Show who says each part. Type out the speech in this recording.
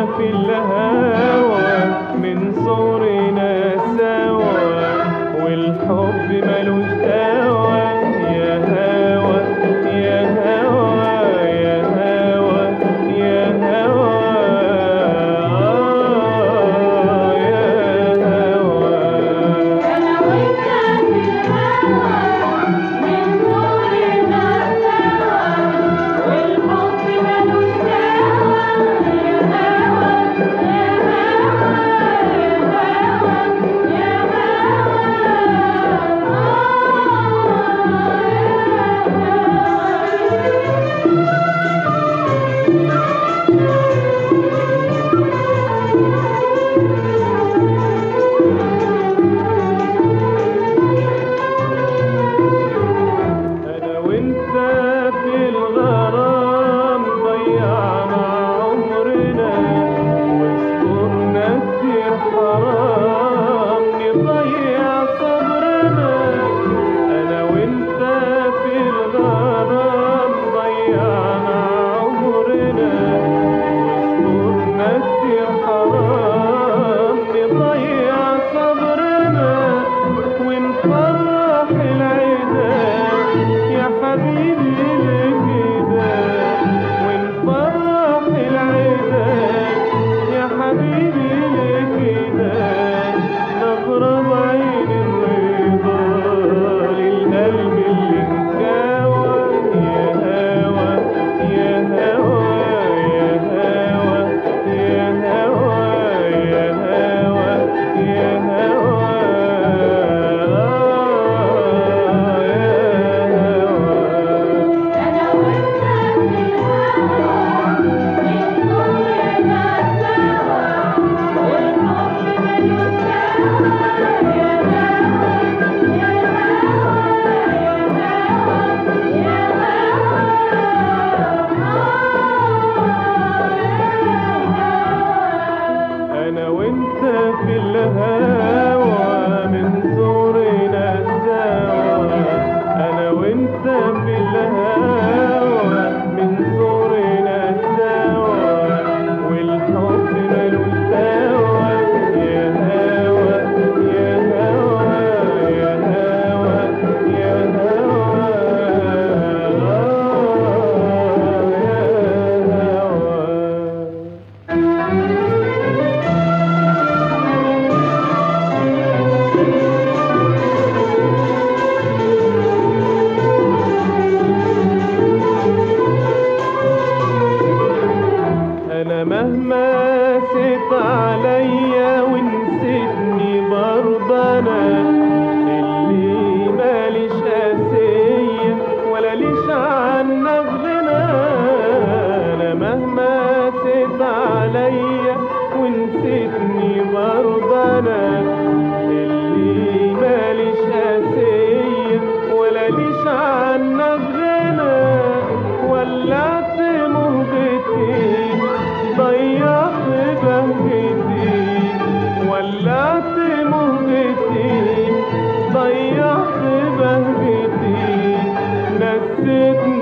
Speaker 1: في الهوى من صغرنا سوا والحب ملوش دوا يا هوى يا هوى يا هوى يا هوى آه يا هوى
Speaker 2: أنا وأنت في الهوى من صغرنا سوا والحب ملوش دوا يا هوى يا هوى يا هوى يا هوى
Speaker 1: أنا وأنت في الغرام ضيعنا عمرنا وصبرنا كتير حرام نضيع صبرنا أنا وأنت في الغرام ضيعنا عمرنا وصبرنا كتير حرام نضيع صبرنا ونفرح العيدان يا حبيبي لكده ونفرح العيدان يا حبيبي لكده نظرة بعين الرضا للقلب اللي انكوى يا هوى يا هوى يا هوى يا هوى يا هوى يا هوى
Speaker 2: أنا وأنت في الهوى من صغرنا سوا والحب ملوش دوا يا هوى يا هوى يا هوى
Speaker 1: أنا وأنت في الهوى من صغرنا سوا أنا وأنت في الهوى من صغرنا سوا والحب ملوش دوا يا هوى يا هوى يا هوى يا هوى آه يا هوى انا مهما سيت عليا ونسيتني برضه انا اللي ماليش اسيه ولا ليش عنك غنى انا مهما سيت عليا ونسيتني برضه انا اللي ماليش اسيه ولا ليش عنك غنى ولعت مهجتي ضيعت بهجتي ولعت مهجتي ضيعت بهجتي نسيتني